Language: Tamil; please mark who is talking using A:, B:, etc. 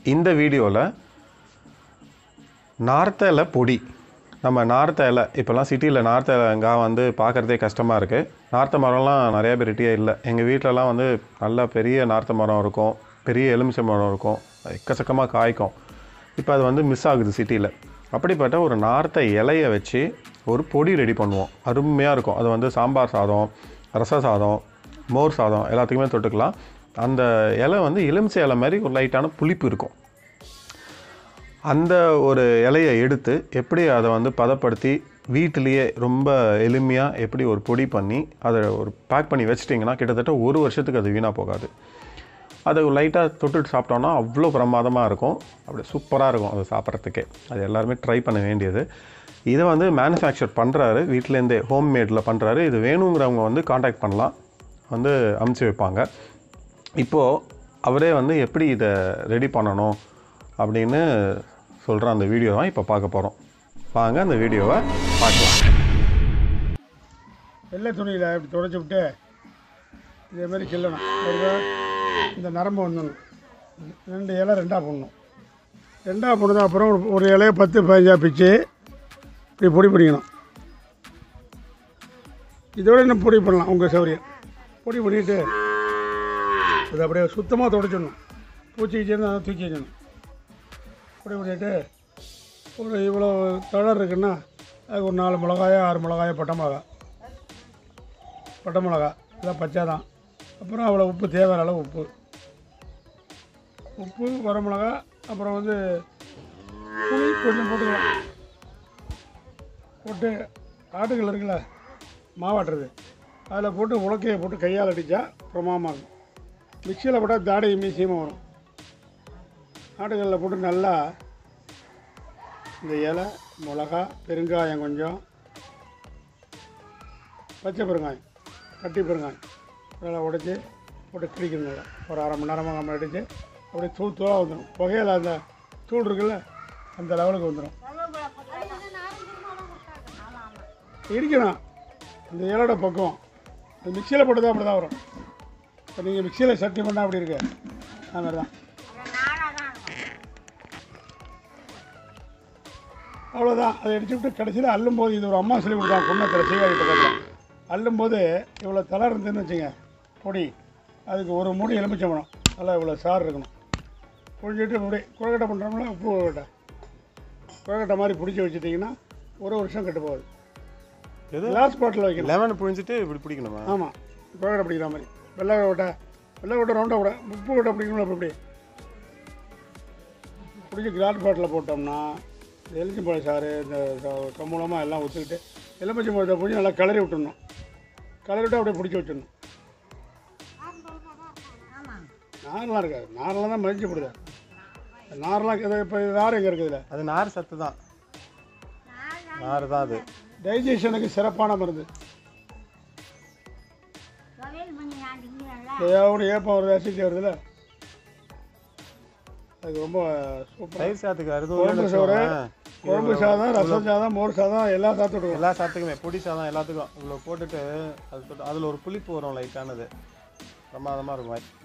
A: இந்த வீடியோவில் நார்த்த இலை பொடி நம்ம நார்த்த இலை இப்போல்லாம் சிட்டியில் நார்த்த இலைங்கா வந்து பார்க்குறதே கஷ்டமாக இருக்குது நார்த்த மரம்லாம் நிறைய பேர்கிட்டயே இல்லை எங்கள் வீட்டிலலாம் வந்து நல்ல பெரிய நார்த்த மரம் இருக்கும் பெரிய எலுமிச்சை மரம் இருக்கும் எக்கச்சக்கமாக காய்க்கும் இப்போ அது வந்து மிஸ் ஆகுது சிட்டியில் அப்படிப்பட்ட ஒரு நார்த்த இலையை வச்சு ஒரு பொடி ரெடி பண்ணுவோம் அருமையாக இருக்கும் அது வந்து சாம்பார் சாதம் ரச சாதம் மோர் சாதம் எல்லாத்துக்குமே தொட்டுக்கலாம் அந்த இலை வந்து எலுமிச்சை இலை மாதிரி ஒரு லைட்டான புளிப்பு இருக்கும் அந்த ஒரு இலையை எடுத்து எப்படி அதை வந்து பதப்படுத்தி வீட்டிலேயே ரொம்ப எளிமையாக எப்படி ஒரு பொடி பண்ணி அதை ஒரு பேக் பண்ணி வச்சிட்டிங்கன்னா கிட்டத்தட்ட ஒரு வருஷத்துக்கு அது வீணாக போகாது அதை லைட்டாக தொட்டுட்டு சாப்பிட்டோன்னா அவ்வளோ பிரமாதமாக இருக்கும் அப்படி சூப்பராக இருக்கும் அது சாப்பிட்றதுக்கே அது எல்லாருமே ட்ரை பண்ண வேண்டியது இதை வந்து மேனுஃபேக்சர் பண்ணுறாரு வீட்டிலேருந்தே ஹோம் மேடில் பண்ணுறாரு இது வேணுங்கிறவங்க வந்து காண்டாக்ட் பண்ணலாம் வந்து அமுச்சு வைப்பாங்க இப்போது அவரே வந்து எப்படி இதை ரெடி பண்ணணும் அப்படின்னு சொல்கிற அந்த வீடியோ தான் இப்போ பார்க்க போகிறோம் வாங்க அந்த வீடியோவை பார்க்கலாம்
B: வெள்ளை துணியில் இப்படி துடைச்சி விட்டு இதே மாதிரி கிள்ளணும் ஒரு இந்த நரம்பு வந்துடணும் ரெண்டு இலை ரெண்டாக போடணும் ரெண்டாக போனது அப்புறம் ஒரு- ஒரு இலையை பத்து பதினஞ்சா பிச்சு இப்படி பொடி பண்ணிக்கணும் இதோட இன்னும் பொடி பண்ணலாம் உங்கள் சௌரியம் பொடி பண்ணிவிட்டு இதை அப்படியே சுத்தமாக துடைச்சிடணும் பூச்சி வச்சிருந்து அதை தூக்கி வைக்கணும் பொடி பண்ணிவிட்டு ஒரு இவ்வளோ தளர் இருக்குன்னா அதுக்கு ஒரு நாலு மிளகாயோ ஆறு மிளகாயோ பட்டை மிளகா பட்டை மிளகா எல்லாம் பச்சை தான் அப்புறம் அவ்வளோ உப்பு தேவையான அளவு உப்பு உப்பு வரமிளகா அப்புறம் வந்து புளி கொஞ்சம் போட்டுக்கலாம் போட்டு ஆட்டுகள் இருக்குல்ல மாவாட்டுறது அதில் போட்டு உலக்கையை போட்டு கையால் அடித்தா பிரமாதமாக இருக்கும் மிக்சியில் போட்டால் தாடையும் மீசியமாக வரும் ஆட்டுகளில் போட்டு நல்லா இந்த இலை மிளகா பெருங்காயம் கொஞ்சம் பச்சை பெருங்காயம் கட்டி பெருங்காயம் நல்லா உடைச்சி போட்டு கிடிக்கணும் நல்லா ஒரு அரை மணி நேரமாக நம்ம அடித்து அப்படியே தூள் தூளாக வந்துடும் புகையில் அந்த தூள் இருக்குல்ல அந்த லெவலுக்கு வந்துடும் இடிக்கணும் இந்த இலோட பக்குவம் இது மிக்சியில் போட்டு தான் அப்படி தான் வரும் இப்போ நீங்கள் மிக்சியில் சட்னி பண்ணால் அப்படி இருக்கு அது மாதிரி தான் அவ்வளோதான் அதை அடிச்சு விட்டு கடைசியில் அள்ளும்போது இது ஒரு அம்மா சொல்லி கொடுத்தாங்க குன்னத்தில் சீவாடி பக்கத்தில் அள்ளும்போது இவ்வளோ தலை இருந்துன்னு வச்சுங்க பொடி அதுக்கு ஒரு மூடி எலுமிச்சம்பழம் நல்லா இவ்வளோ சாறு இருக்கணும் புழிஞ்சிட்டு இப்படி குழக்கட்டை பண்ணுறோம்ல உப்பு குழக்கட்டை குழக்கட்டை மாதிரி பிடிச்சி வச்சுட்டிங்கன்னா ஒரு வருஷம் கெட்டு போகுது
A: எது
B: கிளாஸ் பாட்டில் வைக்கணும்
A: லெமன் புழிஞ்சிட்டு இப்படி பிடிக்கணுமா
B: ஆமாம் குழக்கட்டை பிடிக்கிற மாதிரி வெள்ளை கொட்டை வெள்ளை கொட்டை ரவுண்டாக கூட உப்பு கொட்டை பிடிக்கணும் அப்படி இப்படி பிடிச்சி கிளாஸ் பாட்டில் போட்டோம்னா இந்த எலுமிச்சம்பழ சாறு இந்த கம்மூலமாக எல்லாம் ஊற்றிக்கிட்டு எலுமிச்சம்பழத்தை பிடிச்சி நல்லா கிளறி விட்டுடணும் கிளறி விட்டு அப்படியே பிடிச்சி வச்சிடணும் நாரெலாம் இருக்காது நாரெலாம் தான் மதிச்சு போடுது நாரெலாம் இது இப்போ நார் எங்கே இருக்குதுல்ல
A: அது நார் சத்து தான் நார் தான் அது
B: டைஜஷனுக்கு சிறப்பான மருந்து
C: தொழில் பண்ணி ஆண்டிங்களா
B: ஏதாவது ஏப்பம் வருது அசிட்டி வருதுல்ல அது ரொம்ப சூப்பராக
A: தயிர் சாத்துக்கு
B: குழம்பு சோறு
A: அறுபது
B: குழம்பு சாதம் ரசம் சாதம் மோர் சாதம் எல்லாம் சாப்பிட்டு
A: எல்லா சாத்துக்குமே பொடி சாதம் எல்லாத்துக்கும் இவ்வளோ போட்டுட்டு அது தொட்டு அதில் ஒரு புளிப்பு வரும் லைட்டானது பிரமாதமாக இருக்கும்